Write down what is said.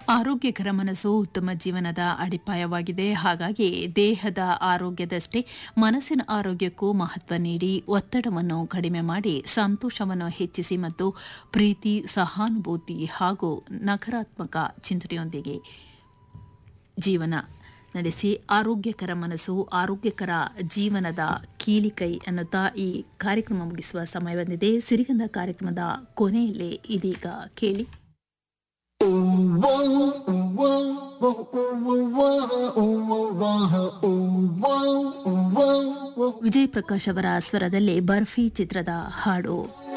ಆರೋಗ್ಯಕರ ಮನಸ್ಸು ಉತ್ತಮ ಜೀವನದ ಅಡಿಪಾಯವಾಗಿದೆ ಹಾಗಾಗಿ ದೇಹದ ಆರೋಗ್ಯದಷ್ಟೇ ಮನಸ್ಸಿನ ಆರೋಗ್ಯಕ್ಕೂ ಮಹತ್ವ ನೀಡಿ ಒತ್ತಡವನ್ನು ಕಡಿಮೆ ಮಾಡಿ ಸಂತೋಷವನ್ನು ಹೆಚ್ಚಿಸಿ ಮತ್ತು ಪ್ರೀತಿ ಸಹಾನುಭೂತಿ ಹಾಗೂ ನಕಾರಾತ್ಮಕ ಚಿಂತನೆಯೊಂದಿಗೆ ಜೀವನ ನಡೆಸಿ ಆರೋಗ್ಯಕರ ಮನಸ್ಸು ಆರೋಗ್ಯಕರ ಜೀವನದ ಕೀಲಿಕೈ ಅನ್ನುತ್ತಾ ಈ ಕಾರ್ಯಕ್ರಮ ಮುಗಿಸುವ ಸಮಯ ಬಂದಿದೆ ಸಿರಿಗಂಧ ಕಾರ್ಯಕ್ರಮದ ಕೊನೆಯಲ್ಲಿ ಇದೀಗ ಕೇಳಿ ವಿಜಯ್ ಪ್ರಕಾಶ್ ಅವರ ಸ್ವರದಲ್ಲಿ ಬರ್ಫಿ ಚಿತ್ರದ ಹಾಡು